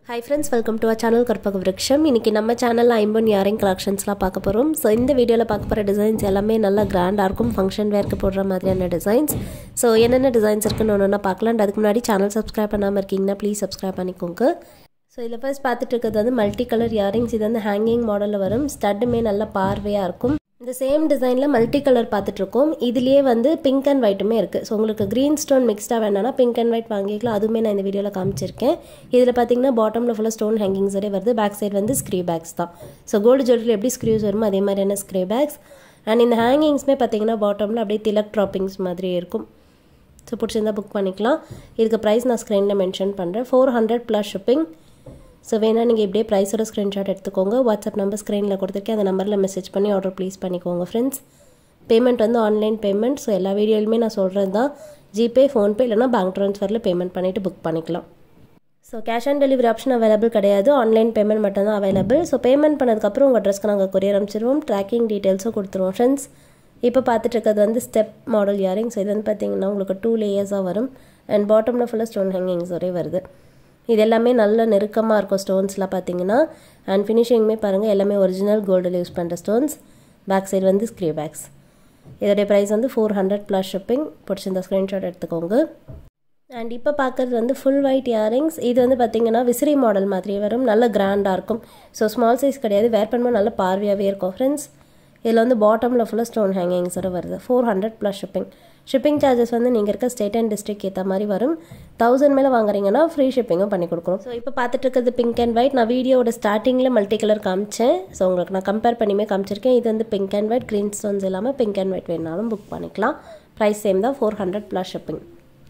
high friends welcome to a channel Karpaga Virutcham இன்றைக்கி நம்ம சேனலில் ஐம்பன் இயரிங் கலெக்ஷன்ஸ்லாம் பார்க்க போகிறோம் ஸோ இந்த வீடியோவில் பார்க்க போகிற டிசைன்ஸ் எல்லாமே நல்லா கிராண்டாக இருக்கும் ஃபங்க்ஷன் வேர்க்கு போடுற மாதிரியான டிசைன்ஸ் ஸோ என்னென்ன டிசைன்ஸ் இருக்குன்னு ஒன்று ஒன்றா பார்க்கலாம் அதுக்கு முன்னாடி சேனல் சப்ஸ்கிரைப் பண்ணாமல் இருக்கீங்கன்னா ப்ளீஸ் சப்ஸ்கிரைப் பண்ணிக்கோங்க ஸோ இதில் ஃபர்ஸ்ட் பார்த்துட்டு இருக்கிறது வந்து மல்டி கலர் இயரிங்ஸ் இது வந்து ஹேங்கிங் மாடலில் வரும் ஸ்டட்டுமே நல்ல பார்வையாக இருக்கும் இந்த சேம் டிசைனில் மல்டி கலர் பார்த்துட்ருக்கோம் இதுலேயே வந்து பிங்க் அண்ட் ஒயிட்டுமே இருக்குது ஸோ உங்களுக்கு க்ரீன் ஸ்டோன் மிக்ஸ்டாக வேணாம்னா பிங்க் அண்ட் ஒயிட் வாங்கிக்கலாம் அதுவுமே நான் இந்த வீடியோவில் காமிச்சிருக்கேன் இதில் பார்த்தீங்கன்னா பாட்டமில் ஃபுல்லாக ஸ்டோன் ஹேங்கிங்ஸ் வரை வருது பேக் சைடு வந்து ஸ்க்ரீ பேக்ஸ் தான் ஸோ கோல்டு ஜுவல்லரியில் எப்படி ஸ்க்ரீவ்ஸ் வருமோ அதே மாதிரியான ஸ்க்ரீ பேக்ஸ் அண்ட் இந்த ஹேங்கிங்ஸுமே பார்த்தீங்கன்னா பாட்டமில் அப்படியே திலக் ட்ராப்பிங்ஸ் மாதிரி இருக்கும் ஸோ பிடிச்சிருந்தா புக் பண்ணிக்கலாம் இதுக்கு ப்ரைஸ் நான் ஸ்க்ரீனில் மென்ஷன் பண்ணுறேன் four hundred plus shipping so வேணால் நீங்கள் இப்படியே ப்ரைஸோட ஸ்க்ரீன்ஷாட் எடுத்துக்கோங்க வாட்ஸ்அப் நம்பர் ஸ்க்ரீனில் கொடுத்துருக்கேன் அந்த நம்பரில் மெசேஜ் பண்ணி ஆர்டர் ப்ளீஸ் பண்ணிக்கோங்க ஃப்ரெண்ட்ஸ் பேமெண்ட் வந்து ஆன்லைன் பேமெண்ட் ஸோ எல்லா வீடியோலுமே நான் சொல்கிறது தான் ஜிபே ஃபோன்பே இல்லைனா பேங்க் ட்ரான்ஸ்ஃபரில் பேமெண்ட் பண்ணிவிட்டு புக் பண்ணிக்கலாம் so cash on delivery option available கிடையாது ஆன்லைன் பேமெண்ட் மட்டும்தான் அவைலபிள் ஸோ பேமெண்ட் பண்ணதுக்கப்புறம் உங்கள் ட்ரெஸ்க்கு நாங்கள் கொரியர் அனுப்பிச்சிருவோம் ட்ராக்கிங் டீட்டெயில்ஸும் கொடுத்துருவோம் ஃப்ரெண்ட்ஸ் இப்போ பார்த்துட்டு இருக்கிறது வந்து ஸ்டெப் மாடல் இயரிங் ஸோ இது வந்து பார்த்தீங்கன்னா உங்களுக்கு டூ லேயர்ஸாக வரும் அண்ட் பாட்டமில் ஃபுல்லாக ஸ்டோன் ஹேங்கிங்ஸ் ஒரே வருது இது எல்லாமே நல்ல நெருக்கமாக இருக்கும் ஸ்டோன்ஸ்லாம் பார்த்தீங்கன்னா அண்ட் ஃபினிஷிங்குமே பாருங்கள் எல்லாமே ஒரிஜினல் கோல்டில் யூஸ் பண்ணுற ஸ்டோன்ஸ் பேக் சைடு வந்து ஸ்க்ரீ பேக்ஸ் இதோடைய ப்ரைஸ் வந்து ஃபோர் ஹண்ட்ரட் ப்ளஸ் ஷிப்பிங் பிடிச்சிருந்த ஸ்க்ரீன்ஷாட் எடுத்துக்கோங்க அண்ட் இப்போ பார்க்குறது வந்து ஃபுல் ஒயிட் இயரிங்ஸ் இது வந்து பார்த்திங்கன்னா விசிறி மாடல் மாதிரி வரும் நல்ல கிராண்டாக இருக்கும் ஸோ ஸ்மால் சைஸ் கிடையாது வேர் பண்ணும்போது நல்ல பார்வையாகவே இருக்கும் ஃப்ரெண்ட்ஸ் இதில் வந்து பாட்டமில் ஃபுல்லாக ஸ்டோன் ஹேங்கிங்ஸோட வருது four hundred plus shipping shipping charges வந்து நீங்கள் இருக்க ஸ்டேட் அண்ட் டிஸ்ட்ரிக் ஏற்ற மாதிரி வரும் தௌசண்ட் மேலே வாங்குறீங்கன்னா ஃப்ரீ ஷிப்பிங்கும் பண்ணி கொடுக்குறோம் ஸோ இப்போ பார்த்துட்டு இருக்கிறது பிங்க் அண்ட் ஒயிட் நான் வீடியோட ஸ்டார்டிங்கில் மல்டி கலர் காமிச்சேன் ஸோ உங்களுக்கு நான் கம்பேர் பண்ணியுமே காமிச்சிருக்கேன் இது வந்து pink and white green stones இல்லாமல் பிங்க் அண்ட் ஒயிட் வேணாலும் புக் பண்ணிக்கலாம் ப்ரைஸ் சேம் தான் four hundred plus shipping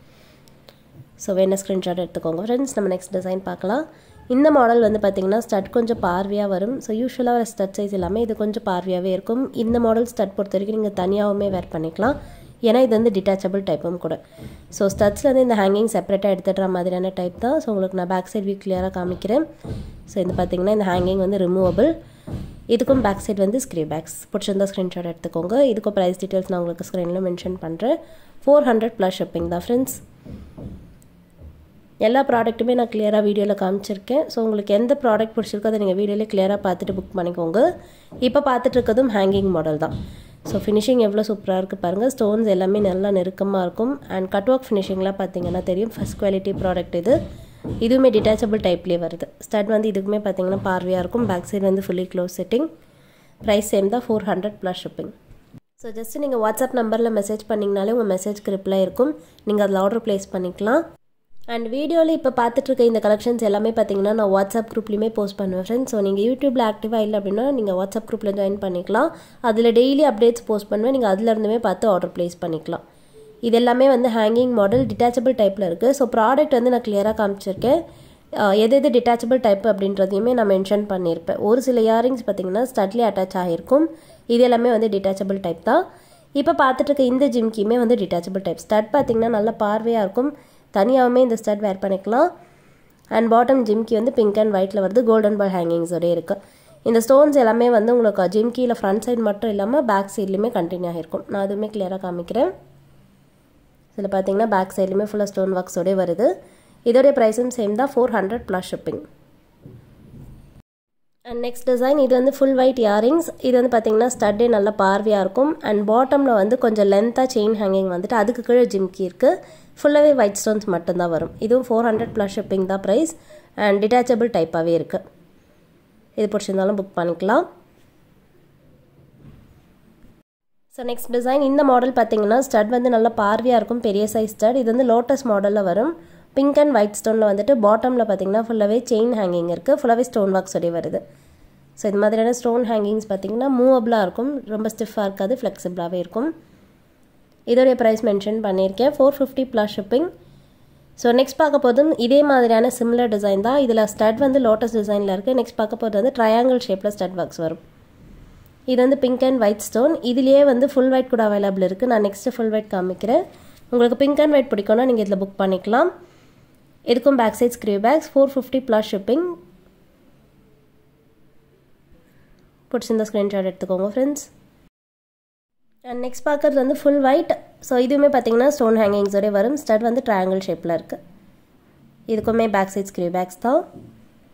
so வேணா ஸ்க்ரீன்ஷாட் எடுத்துக்கோங்க ஃப்ரெண்ட்ஸ் நம்ம நெக்ஸ்ட் டிசைன் பார்க்கலாம் இந்த மாடல் வந்து பார்த்திங்கன்னா ஸ்டட் கொஞ்சம் பார்வையாக வரும் ஸோ யூஸ்வலாக வர ஸ்டட் சைஸ் எல்லாமே இது கொஞ்சம் பார்வையாகவே இருக்கும் இந்த மாடல் ஸ்டட் பொறுத்த வரைக்கும் நீங்கள் தனியாகவுமே வேர் பண்ணிக்கலாம் ஏன்னா இது வந்து டிட்டாச்சபிள் டைப்பும் கூட ஸோ ஸ்டட்ஸ்லேருந்து இந்த ஹேங்கிங் செப்பரேட்டாக எடுத்துடுற மாதிரியான டைப் தான் ஸோ உங்களுக்கு நான் பேக் சைட் வியூ கிளியராக காமிக்கிறேன் ஸோ இது பார்த்திங்கன்னா இந்த ஹேங்கிங் வந்து ரிமூவபிள் இதுக்கும் பேக் சைட் வந்து ஸ்க்ரீ பேக்ஸ் பிடிச்சிருந்தா ஸ்க்ரீன்ஷாட் எடுத்துக்கோங்க இதுக்கும் ப்ரைஸ் டீட்டெயில்ஸ் நான் உங்களுக்கு ஸ்க்ரீனில் மென்ஷன் பண்ணுறேன் ஃபோர் ஹண்ட்ரட் ப்ளஸ் ஷிப்பிங் தான் ஃப்ரெண்ட்ஸ் எல்லா ப்ராடக்ட்டுமே நான் கிளியராக வீடியோவில் காமிச்சிருக்கேன் ஸோ உங்களுக்கு எந்த ப்ராடக்ட் பிடிச்சிருக்கோ அதை நீங்கள் வீடியோவில் கிளியராக பார்த்துட்டு புக் பண்ணிக்கோங்க இப்போ பார்த்துட்டு இருக்கிறதும் ஹேங்கிங் மாடல் தான் ஸோ ஃபினிஷிங் எவ்வளோ சூப்பராக இருக்குது பாருங்கள் ஸ்டோன்ஸ் எல்லாமே நல்லா நெருக்கமாக இருக்கும் அண்ட் கட் ஒர்க் ஃபினிஷிங்லாம் பார்த்தீங்கன்னா தெரியும் ஃபஸ்ட் குவாலிட்டி ப்ராடக்ட் இது இதுவுமே டிட்டாச்சபிள் டைப்லேயே வருது ஸ்டட் வந்து இதுக்குமே பார்த்தீங்கன்னா பார்வையாக இருக்கும் பேக் சைடு வந்து fully close setting price same தான் four hundred plus shipping so just நீங்கள் வாட்ஸ்அப் நம்பரில் மெசேஜ் பண்ணிங்கனாலே உங்கள் மெசேஜ்க்கு ரிப்ளை இருக்கும் நீங்கள் அதில் ஆர்டர் ப்ளேஸ் பண்ணிக்கலாம் அண்ட் வீடியோவில் இப்போ பார்த்துட்ருக்க இந்த கலெக்ஷன்ஸ் எல்லாமே பார்த்தீங்கன்னா நான் வாட்ஸ்அப் குரூப்லேயுமே போஸ்ட் பண்ணுவேன் ஃப்ரெண்ட்ஸ் ஸோ நீங்கள் யூடியூப்பில் ஆக்டிவாக இல்லை அப்படின்னா நீங்கள் வாட்ஸ்அப் குரூப்பில் ஜாயின் பண்ணிக்கலாம் அதில் டெய்லி அப்டேட்ஸ் போஸ்ட் பண்ணுவேன் நீங்கள் அதுலேருந்துமே பார்த்து ஆர்டர் ப்ளேஸ் பண்ணிக்கலாம் இது எல்லாமே வந்து ஹேங்கிங் மாடல் டிட்டாச்சபிள் டைப்பில் இருக்குது ஸோ ப்ராடக்ட் வந்து நான் கிளியராக காமிச்சிருக்கேன் எது எது டிட்டாச்சபிள் டைப் அப்படின்றதையுமே நான் மென்ஷன் பண்ணியிருப்பேன் ஒரு சில இயரிங்ஸ் பார்த்தீங்கன்னா ஸ்டட்லி அட்டாச் ஆகிருக்கும் இது எல்லாமே வந்து டிட்டாச்சபிள் டைப் தான் இப்போ பார்த்துட்டு இருக்க இந்த ஜிம்கியுமே வந்து டிட்டாச்சபிள் டைப் ஸ்டட் பார்த்தீங்கன்னா நல்ல பார்வையாக இருக்கும் தனியாகவுமே இந்த ஸ்டட் வேர் பண்ணிக்கலாம் அண்ட் பாட்டம் ஜிம்கி வந்து பிங்க் அண்ட் ஒயிட்டில் வருது கோல்டன் பால் ஹேங்கிங்ஸோட இருக்குது இந்த ஸ்டோன்ஸ் எல்லாமே வந்து உங்களுக்கு ஜிம்கியில் ஃப்ரண்ட் சைடு மட்டும் இல்லாமல் பேக் சைட்லேயுமே கண்டினியூ ஆகிருக்கும் நான் அதுவுமே கிளியராக காமிக்கிறேன் இதில் பார்த்தீங்கன்னா பேக் சைட்லேயுமே ஃபுல்லாக ஸ்டோன் ஒர்க்ஸோடய வருது இதோடைய ப்ரைஸும் சேம் தான் four hundred plus shipping and next design இது வந்து ஃபுல் ஒயிட் இயரிங்ஸ் இது வந்து பார்த்தீங்கன்னா ஸ்டட்டே நல்ல பார்வையாக இருக்கும் அண்ட் பாட்டமில் வந்து கொஞ்சம் லென்த்தாக செயின் ஹேங்கிங் வந்துட்டு அதுக்கு கீழே ஜிம்கி இருக்குது ஃபுல்லாகவே ஒயிட் ஸ்டோன்ஸ் மட்டும்தான் வரும் இதுவும் ஃபோர் ஹண்ட்ரட் ப்ளஸ் ஷிப்பிங் தான் ப்ரைஸ் அண்ட் டிட்டாச்சபிள் டைப்பாகவே இருக்குது இது பிடிச்சிருந்தாலும் புக் பண்ணிக்கலாம் ஸோ நெக்ஸ்ட் டிசைன் இந்த மாடல் பார்த்தீங்கன்னா ஸ்டட் வந்து நல்ல பார்வையாக இருக்கும் பெரிய சைஸ் ஸ்டட் இது வந்து லோட்டஸ் மாடலில் வரும் பிங்க் அண்ட் ஒயிட் ஸ்டோனில் வந்துட்டு பாட்டமில் பார்த்தீங்கன்னா ஃபுல்லாகவே செயின் ஹேங்கிங் இருக்குது ஃபுல்லாகவே ஸ்டோன் ஒர்க்ஸ் ஒரே வருது ஸோ இது மாதிரியான ஸ்டோன் ஹேங்கிங்ஸ் பார்த்தீங்கன்னா மூவபிளாக இருக்கும் ரொம்ப ஸ்டிஃபாக இருக்காது ஃப்ளெக்சிபிளாகவே இருக்கும் இதோடைய ப்ரைஸ் மென்ஷன் பண்ணியிருக்கேன் four fifty plus shipping so next பார்க்க போதும் இதே மாதிரியான சிமிலர் டிசைன் தான் இதில் ஸ்டட் வந்து லோட்டஸ் டிசைனில் இருக்குது நெக்ஸ்ட் பார்க்க போகிறது வந்து ட்ரையாங்கிள் ஷேப்பில் ஸ்டட் ஒர்க்ஸ் வரும் இது வந்து பிங்க் அண்ட் ஒயிட் ஸ்டோன் இதுலேயே வந்து ஃபுல் ஒயிட் கூட அவைலபிள் இருக்குது நான் நெக்ஸ்ட்டு ஃபுல் ஒயிட் காமிக்கிறேன் உங்களுக்கு பிங்க் அண்ட் ஒயிட் பிடிக்கும்னா நீங்கள் இதில் புக் பண்ணிக்கலாம் இதுக்கும் back side screw backs four fifty plus shipping பிடிச்சிருந்த ஸ்க்ரீன்ஷாட் எடுத்துக்கோங்க ஃப்ரெண்ட்ஸ் அண்ட் நெக்ஸ்ட் பார்க்குறது வந்து ஃபுல் ஒயிட் ஸோ இதுவுமே பார்த்தீங்கன்னா ஸ்டோன் ஹேங்கிங்ஸோடய வரும் ஸ்டட் வந்து ட்ரையாங்கிள் ஷேப்பில் இருக்குது இதுக்குமே பேக் சைட் ஸ்க்ரீவ் பேக்ஸ் தான்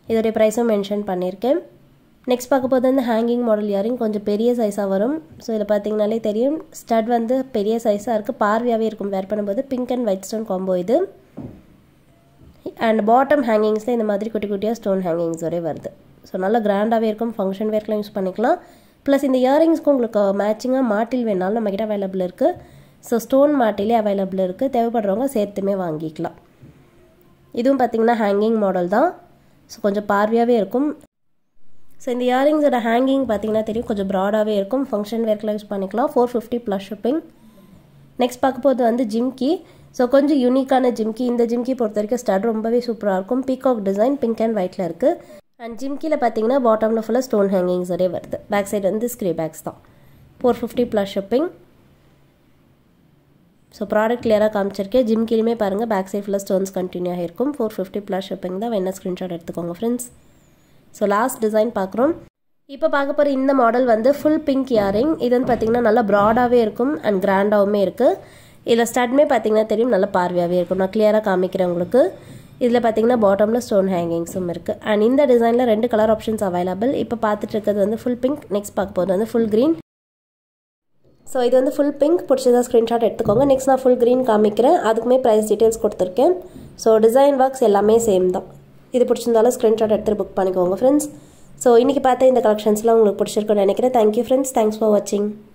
இதோடைய ப்ரைஸும் மென்ஷன் பண்ணியிருக்கேன் நெக்ஸ்ட் பார்க்க போது வந்து ஹேங்கிங் மாடல் இயரிங் கொஞ்சம் பெரிய சைஸாக வரும் ஸோ இதில் பார்த்தீங்கனாலே தெரியும் ஸ்டட் வந்து பெரிய சைஸாக இருக்குது பார்வையாகவே இருக்கும் வேர் பண்ணும்போது pink and white stone combo இது அண்ட் பாட்டம் ஹேங்கிங்ஸில் இந்த மாதிரி குட்டி குட்டியாக ஸ்டோன் ஹேங்கிங்ஸ் வரை வருது ஸோ நல்லா கிராண்டாகவே இருக்கும் ஃபங்க்ஷன் வேர்க்கெலாம் யூஸ் பண்ணிக்கலாம் ப்ளஸ் இந்த இயரிங்ஸ்க்கு உங்களுக்கு மேட்சிங்காக மாட்டில் வேணாலும் நம்மக்கிட்ட அவைலபிள் இருக்குது ஸோ ஸ்டோன் மாட்டிலே அவைலபிள் இருக்குது தேவைப்படுறவங்க சேர்த்துமே வாங்கிக்கலாம் இதுவும் பார்த்திங்கன்னா ஹேங்கிங் மாடல் தான் ஸோ கொஞ்சம் பார்வையாகவே இருக்கும் ஸோ இந்த இயரிங்ஸோட ஹேங்கிங் பார்த்தீங்கன்னா தெரியும் கொஞ்சம் ப்ராடாகவே இருக்கும் ஃபங்க்ஷன் வேர்க்கில் யூஸ் பண்ணிக்கலாம் four fifty plus shipping next பார்க்க போது வந்து ஜிம்கி ஸோ கொஞ்சம் யூனிக்கான ஜிம்கி இந்த ஜிம்கி பொறுத்த வரைக்கும் ஸ்டட் ரொம்பவே சூப்பராக இருக்கும் பீகாக் டிசைன் பிங்க் அண்ட் ஒயிட்டில் இருக்குது அண்ட் ஜிம்கியில் பார்த்தீங்கன்னா பாட்டமில் ஃபுல்லாக ஸ்டோன் ஹேங்கிங்ஸ் ஒரே வருது பேக் சைடு வந்து ஸ்க்ரீ பேக்ஸ் தான் four fifty plus shipping so product கிளியராக காமிச்சிருக்கேன் ஜிம்கிலுமே பாருங்கள் பேக் சைட் ஃபுல்லாக ஸ்டோன்ஸ் கண்டினியூ ஆகிருக்கும் ஃபோர் ஃபிஃப்டி ப்ளஸ் ஷிப்பிங் தான் வேணா ஸ்க்ரீன்ஷாட் எடுத்துக்கோங்க ஃப்ரெண்ட்ஸ் ஸோ லாஸ்ட் டிசைன் பார்க்குறோம் இப்போ பார்க்க போகிற இந்த மாடல் வந்து ஃபுல் பிங்க் இயரிங் இது வந்து பார்த்திங்கன்னா நல்லா ப்ராடாகவே இருக்கும் அண்ட் கிராண்டாகவுமே இருக்குது இதில் ஸ்டட்மே பார்த்திங்கன்னா தெரியும் நல்லா பார்வையாகவே இருக்கும் நான் கிளியராக காமிக்கிறேன் உங்களுக்கு இதில் பார்த்தீங்கன்னா பாட்டமில் ஸ்டோன் ஹேங்கிங்ஸும் இருக்குது அண்ட் இந்த டிசைனில் ரெண்டு கலர் ஆப்ஷன்ஸ் அவைலபிள் இப்போ பார்த்துட்டு இருக்கிறது வந்து ஃபுல் பிங்க் நெக்ஸ்ட் பார்க்க போகிறது வந்து ஃபுல் க்ரீன் ஸோ இது வந்து ஃபுல் பிங்க் பிடிச்சதா ஸ்க்ரீன்ஷாட் எடுத்துக்கோங்க நெக்ஸ்ட் நான் ஃபுல் க்ரீன் காமிக்கிறேன் அதுக்குமே ப்ரைஸ் டீட்டெயில்ஸ் கொடுத்துருக்கேன் ஸோ டிசைன் ஒர்க்ஸ் எல்லாமே சேம் தான் இது பிடிச்சிருந்தாலும் ஸ்க்ரீன்ஷாட் எடுத்துகிட்டு புக் பண்ணிக்கோங்க ஃப்ரெண்ட்ஸ் ஸோ இன்றைக்கி பார்த்த இந்த கலெக்ஷன்ஸ்லாம் உங்களுக்கு பிடிச்சிருக்குன்னு நினைக்கிறேன் தேங்க்யூ ஃப்ரெண்ட்ஸ் தேங்க்ஸ் ஃபார் வாட்சிங்